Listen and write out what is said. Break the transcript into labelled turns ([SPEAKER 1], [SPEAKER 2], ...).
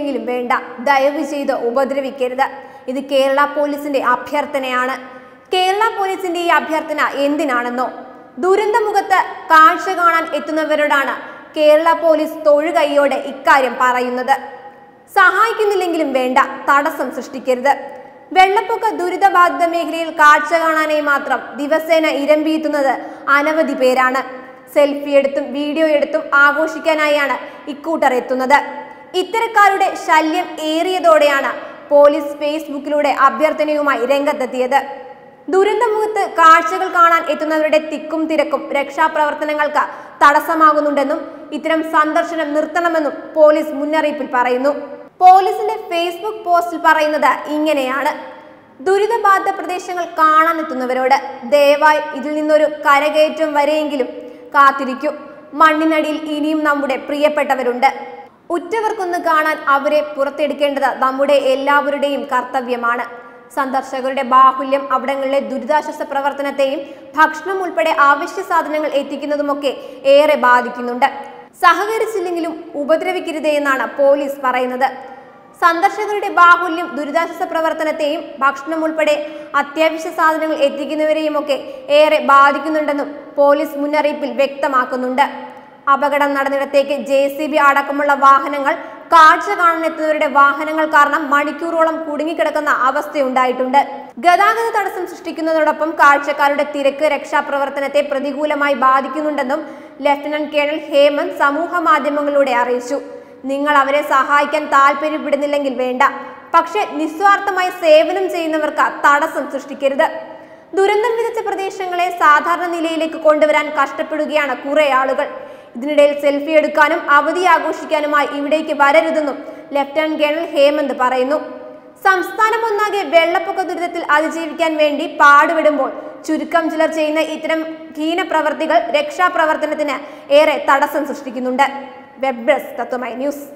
[SPEAKER 1] ഉപദ്രവിച്ചില്ലെങ്കിലും വേണ്ട ദയവ് ചെയ്ത് ഉപദ്രവിക്കരുത് ഇത് കേരള പോലീസിന്റെ അഭ്യർത്ഥനയാണ് കേരള പോലീസിന്റെ ഈ അഭ്യർത്ഥന എന്തിനാണെന്നോ ദുരന്തമുഖത്ത് കാഴ്ച കാണാൻ എത്തുന്നവരോടാണ് കേരള പോലീസ് തൊഴുകൈയോടെ ഇക്കാര്യം പറയുന്നത് സഹായിക്കുന്നില്ലെങ്കിലും വേണ്ട തടസ്സം സൃഷ്ടിക്കരുത് വെള്ളപ്പൊക്ക ദുരിതബാധിത മേഖലയിൽ കാഴ്ച കാണാനായി മാത്രം ദിവസേന ഇരമ്പിയെത്തുന്നത് അനവധി പേരാണ് സെൽഫി എടുത്തും വീഡിയോ എടുത്തും ആഘോഷിക്കാനായാണ് ഇക്കൂട്ടർ എത്തുന്നത് ഇത്തരക്കാരുടെ ശല്യം ഏറിയതോടെയാണ് പോലീസ് ഫേസ്ബുക്കിലൂടെ അഭ്യർത്ഥനയുമായി രംഗത്തെത്തിയത് ദുരന്തമുഖത്ത് കാഴ്ചകൾ കാണാൻ എത്തുന്നവരുടെ തിക്കും തിരക്കും രക്ഷാപ്രവർത്തനങ്ങൾക്ക് തടസ്സമാകുന്നുണ്ടെന്നും ഇത്തരം സന്ദർശനം നിർത്തണമെന്നും പോലീസ് മുന്നറിയിപ്പിൽ പറയുന്നു പോലീസിന്റെ ഫേസ്ബുക്ക് പോസ്റ്റിൽ പറയുന്നത് ഇങ്ങനെയാണ് ദുരിതബാധിത പ്രദേശങ്ങൾ കാണാനെത്തുന്നവരോട് ദയവായി ഇതിൽ നിന്നൊരു കരകയറ്റം വരെയെങ്കിലും കാത്തിരിക്കൂ മണ്ണിനടിയിൽ ഇനിയും നമ്മുടെ പ്രിയപ്പെട്ടവരുണ്ട് ഉറ്റവർക്കൊന്ന് കാണാൻ അവരെ പുറത്തെടുക്കേണ്ടത് നമ്മുടെ എല്ലാവരുടെയും കർത്തവ്യമാണ് സന്ദർശകരുടെ ബാഹുല്യം അവിടങ്ങളിലെ ദുരിതാശ്വാസ പ്രവർത്തനത്തെയും ഭക്ഷണം ഉൾപ്പെടെ അവശ്യ സാധനങ്ങൾ എത്തിക്കുന്നതുമൊക്കെ ഏറെ ബാധിക്കുന്നുണ്ട് സഹകരിച്ചില്ലെങ്കിലും ഉപദ്രവിക്കരുതേ എന്നാണ് പോലീസ് പറയുന്നത് സന്ദർശകരുടെ ബാഹുല്യം ദുരിതാശ്വാസ പ്രവർത്തനത്തെയും ഭക്ഷണം ഉൾപ്പെടെ അത്യാവശ്യ സാധനങ്ങൾ എത്തിക്കുന്നവരെയും ഒക്കെ ഏറെ ബാധിക്കുന്നുണ്ടെന്നും പോലീസ് മുന്നറിയിപ്പിൽ വ്യക്തമാക്കുന്നുണ്ട് അപകടം നടന്നിടത്തേക്ക് ജെ സി ബി അടക്കമുള്ള വാഹനങ്ങൾ കാഴ്ച കാണാനെത്തുന്നവരുടെ വാഹനങ്ങൾ കാരണം മണിക്കൂറോളം കുടുങ്ങിക്കിടക്കുന്ന അവസ്ഥയുണ്ടായിട്ടുണ്ട് ഗതാഗത തടസ്സം സൃഷ്ടിക്കുന്നതോടൊപ്പം കാഴ്ചക്കാരുടെ തിരക്ക് രക്ഷാപ്രവർത്തനത്തെ പ്രതികൂലമായി ബാധിക്കുന്നുണ്ടെന്നും ലഫ്റ്റനന്റ് കേണൽ ഹേമന്ത് സമൂഹ മാധ്യമങ്ങളിലൂടെ അറിയിച്ചു നിങ്ങൾ അവരെ സഹായിക്കാൻ താല്പര്യപ്പെടുന്നില്ലെങ്കിൽ വേണ്ട പക്ഷെ നിസ്വാർത്ഥമായി സേവനം ചെയ്യുന്നവർക്ക് തടസ്സം സൃഷ്ടിക്കരുത് ദുരന്തം വിതച്ച പ്രദേശങ്ങളെ സാധാരണ നിലയിലേക്ക് കൊണ്ടുവരാൻ കഷ്ടപ്പെടുകയാണ് കുറെ ആളുകൾ ഇതിനിടയിൽ സെൽഫി എടുക്കാനും അവധി ആഘോഷിക്കാനുമായി ഇവിടേക്ക് വരരുതെന്നും ലഫ്റ്റനന്റ് കേണൽ ഹേമന്ത് പറയുന്നു സംസ്ഥാനം ഒന്നാകെ വെള്ളപ്പൊക്ക ദുരിതത്തിൽ അതിജീവിക്കാൻ വേണ്ടി പാടുപെടുമ്പോൾ ചുരുക്കം ചിലർ ചെയ്യുന്ന ഇത്തരം ഹീന പ്രവർത്തികൾ രക്ഷാപ്രവർത്തനത്തിന് ഏറെ തടസ്സം സൃഷ്ടിക്കുന്നുണ്ട് വെബ് ഡെസ്ക് തത്വമൈ ന്യൂസ്